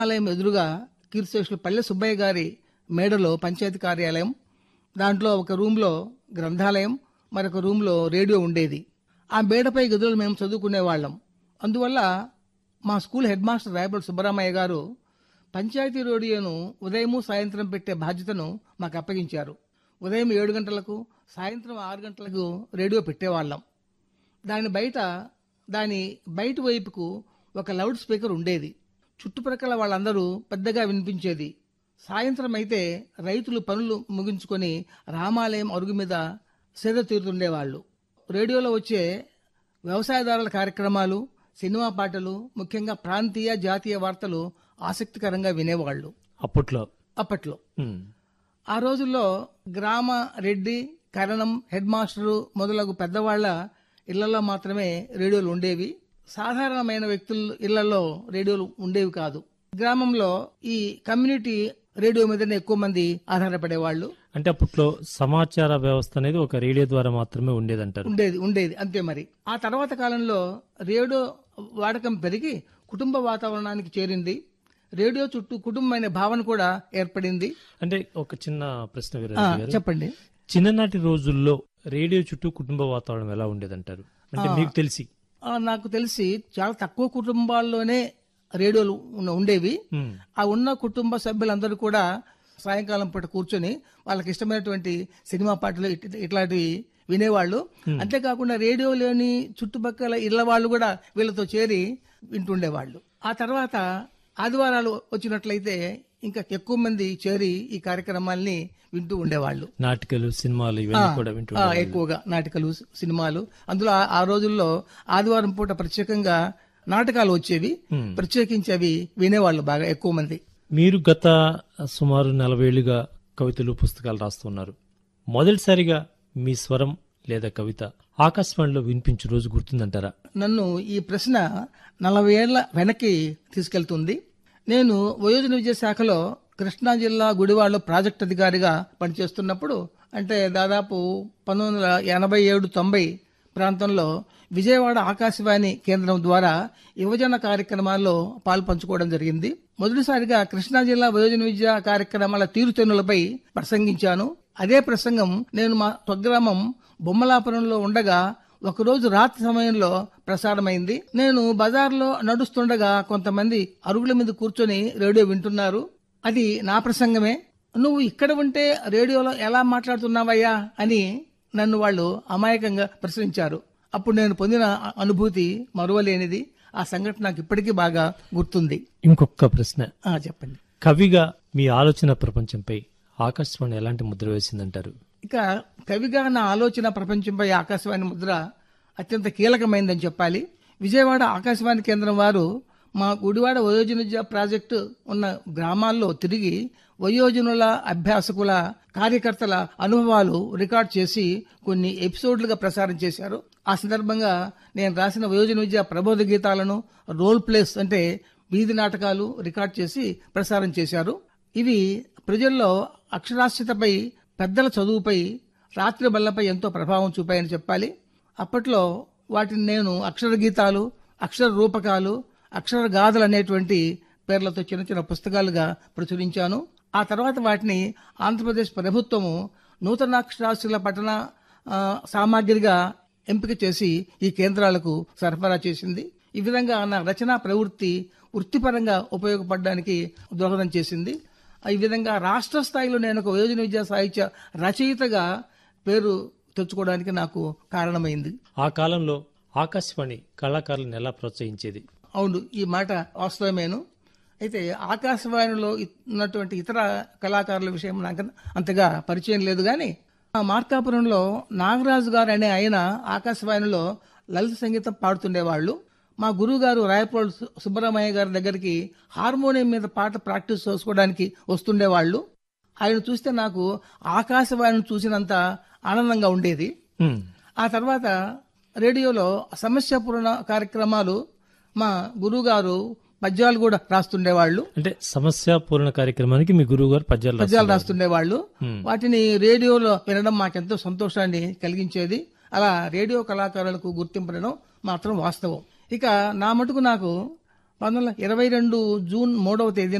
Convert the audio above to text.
ఆలయం ఎదురుగా కీర్తిశేషులు పల్లె సుబ్బయ్య గారి మేడలో పంచాయతీ కార్యాలయం దాంట్లో ఒక రూమ్లో గ్రంథాలయం మరొక రూమ్లో రేడియో ఉండేది ఆ మేడపై గదులు మేము చదువుకునేవాళ్ళం అందువల్ల మా స్కూల్ హెడ్ మాస్టర్ రాయబడి సుబ్బరామయ్య గారు పంచాయతీ రేడియోను ఉదయము సాయంత్రం పెట్టే బాధ్యతను మాకు అప్పగించారు ఉదయం ఏడు గంటలకు సాయంత్రం ఆరు గంటలకు రేడియో పెట్టేవాళ్ళం దాని బయట దాని బయట వైపుకు ఒక లౌడ్ స్పీకర్ ఉండేది చుట్టుప్రక్కల వాళ్ళందరూ పెద్దగా వినిపించేది సాయంత్రం అయితే రైతులు పనులు ముగించుకొని రామాలయం అరుగు మీద సేద తీరుతుండేవాళ్ళు రేడియోలో వచ్చే వ్యవసాయదారుల కార్యక్రమాలు సినిమా పాటలు ముఖ్యంగా ప్రాంతీయ జాతీయ వార్తలు ఆసక్తికరంగా వినేవాళ్ళు అప్పట్లో అప్పట్లో ఉమ్. ఆ రోజుల్లో గ్రామ రెడ్డి కరణం హెడ్ మాస్టరు మొదలగు పెద్దవాళ్ల ఇళ్లలో మాత్రమే రేడియోలు ఉండేవి సాధారణమైన వ్యక్తుల ఇళ్లలో రేడియోలు ఉండేవి కాదు గ్రామంలో ఈ కమ్యూనిటీ రేడియో మీదనే ఎక్కువ మంది ఆధారపడేవాళ్ళు అంటే అప్పట్లో సమాచార వ్యవస్థ అనేది ఒక రేడియో ద్వారా మాత్రమే ఉండేదంటారు ఉండేది ఉండేది అంతే మరి ఆ తర్వాత కాలంలో రేడియో వాడకం పెరిగి కుటుంబ వాతావరణానికి చేరింది రేడియో చుట్టూ కుటుంబమైన భావన కూడా ఏర్పడింది అంటే ఒక చిన్న ప్రశ్న ఆ, వీరాజు గారు చెప్పండి చిన్ననాటి రోజుల్లో రేడియో చుట్టూ కుటుంబ వాతావరణం ఎలా ఉండేదంటారు అంటే మీకు తెలిసి ఆ, నాకు తెలిసి చాలా తక్కువ కుటుంబాల్లోనే రేడియోలు ఉన్న- ఉండేవి ఉమ్. ఆ ఉన్న కుటుంబ సభ్యులందరూ కూడా సాయంకాలం పూట కూర్చొని వాళ్ళకి ఇష్టమైనటువంటి సినిమా పాటలు ఇట్- ఇట్లాంటివి వినేవాళ్ళు అంతేకాకుండా రేడియో లేని చుట్టుపక్కల ఇళ్ల వాళ్ళు కూడా వీళ్ళతో చేరి వింటుండేవాళ్ళు ఆ తర్వాత ఆదివారాలు వచ్చినట్లయితే ఇంకా ఎక్కువ మంది చేరి ఈ కార్యక్రమాల్ని వింటూ ఉండేవాళ్ళు నాటికలు సినిమాలు ఇవన్నీ కూడా వింటూ ఆ, ఎక్కువగా నాటకాలు సినిమాలు అందులో ఆ- ఆ రోజుల్లో ఆదివారం పూట ప్రత్యేకంగా నాటకాలు వచ్చేవి ప్రత్యేకించి అవి వినేవాళ్ళు బాగా ఎక్కువ మంది మీరు గత సుమారు నలభై ఏళ్లుగా కవితలు పుస్తకాలు రాస్తున్నారు మొదటిసారిగా మీ స్వరం లేదా కవిత ఆకాశవాణిలో వినిపించే రోజు గుర్తుందంటారా నన్ను ఈ ప్రశ్న నలభై ఏళ్ల వెనక్కి తీసుకెళ్తుంది నేను వయోజన విద్యా శాఖలో కృష్ణా జిల్లా గుడివాడలో ప్రాజెక్ట్ అధికారిగా పనిచేస్తున్నప్పుడు అంటే దాదాపు పంతొమ్మిది వందల ఎనభై ఏడు తొంభై ప్రాంతంలో విజయవాడ ఆకాశవాణి కేంద్రం ద్వారా యువజన కార్యక్రమాల్లో పాల్పంచుకోవడం జరిగింది మొదటిసారిగా కృష్ణా జిల్లా వయోజన విద్యా కార్యక్రమాల తీరుతెన్నులపై ప్రసంగించాను అదే ప్రసంగం నేను మా స్వగ్రామం బొమ్మలాపురంలో ఉండగా ఒకరోజు రాత్రి సమయంలో ప్రసారమైంది నేను బజార్లో నడుస్తుండగా కొంతమంది అరుగుల మీద కూర్చొని రేడియో వింటున్నారు అది నా ప్రసంగమే నువ్వు ఇక్కడ ఉంటే రేడియోలో ఎలా మాట్లాడుతున్నావయ్యా అని నన్ను వాళ్ళు అమాయకంగా ప్రశ్నించారు అప్పుడు నేను పొందిన అ- అనుభూతి మరువలేనిది ఆ సంఘటన నాకు ఇప్పటికీ బాగా గుర్తుంది ఇంకొక ప్రశ్న ఆ చెప్పండి కవిగా మీ ఆలోచన ప్రపంచంపై ఆకాశవాణి ఎలాంటి ముద్ర వేసిందంటారు ఇక కవిగా నా ఆలోచన ప్రపంచంపై ఆకాశవాణి ముద్ర అత్యంత కీలకమైందని చెప్పాలి విజయవాడ ఆకాశవాణి కేంద్రం వారు మా గుడివాడ వయోజన విద్యా ప్రాజెక్టు ఉన్న గ్రామాల్లో తిరిగి వయోజనుల అభ్యాసకుల కార్యకర్తల అనుభవాలు రికార్డ్ చేసి కొన్ని ఎపిసోడ్లుగా ప్రసారం చేశారు ఆ సందర్భంగా నేను రాసిన వయోజన విద్యా ప్రబోధ గీతాలను రోల్ ప్లేస్ అంటే వీధి నాటకాలు రికార్డ్ చేసి ప్రసారం చేశారు ఇవి ప్రజల్లో అక్షరాస్యతపై పెద్దల చదువుపై రాత్రి బల్లపై ఎంతో ప్రభావం చూపాయని చెప్పాలి అప్పట్లో వాటిని నేను అక్షర గీతాలు అక్షర రూపకాలు అక్షర గాథలు అనేటువంటి పేర్లతో చిన్న చిన్న పుస్తకాలుగా ప్రచురించాను ఆ తర్వాత వాటిని ఆంధ్రప్రదేశ్ ప్రభుత్వము నూతనాక్షరాస్యుల పఠన ఆ, సామాగ్రిగా ఎంపిక చేసి ఈ కేంద్రాలకు సరఫరా చేసింది ఈ విధంగా నా రచనా ప్రవృత్తి వృత్తిపరంగా ఉపయోగపడడానికి దోహదం చేసింది ఈ విధంగా రాష్ట్ర స్థాయిలో నేను ఒక యోజన విద్యా సాహిత్య రచయితగా పేరు తెచ్చుకోవడానికి నాకు కారణమైంది ఆ కాలంలో ఆకాశవాణి కళాకారులను ఎలా ప్రోత్సహించేది అవును ఈ మాట వాస్తవమేను అయితే ఆకాశవాణిలో ఇ- ఉన్నటువంటి ఇతర కళాకారుల విషయం నాకు అంతగా పరిచయం లేదు కానీ ఆ మార్కాపురంలో నాగరాజు గారు అనే ఆయన ఆకాశవాణిలో లలిత సంగీతం పాడుతుండేవాళ్ళు మా గురువు గారు రాయపోల్ సు- సుబ్బరామయ్య గారి దగ్గరికి హార్మోనియం మీద పాట ప్రాక్టీస్ చేసుకోవడానికి వస్తుండేవాళ్ళు ఆయన చూస్తే నాకు ఆకాశవాణిని చూసినంత ఆనందంగా ఉండేది ఉమ్. ఆ తర్వాత రేడియోలో సమస్యపూర్ణ కార్యక్రమాలు మా గురువుగారు పద్యాలు కూడా రాస్తుండేవాళ్ళు అంటే సమస్య పూరణ కార్యక్రమానికి మీ గురువు గారు పద్యాలు రాశారు. పద్యాలు రాస్తుండేవాళ్ళు వాటిని రేడియోలో వినడం మాకెంతో సంతోషాన్ని కలిగించేది అలా రేడియో కళాకారులకు గుర్తింపడం మాత్రం వాస్తవం ఇక నా మటుకు నాకు పంతొమ్మిది వందల ఇరవై రెండు జూన్ మూడవ తేదీ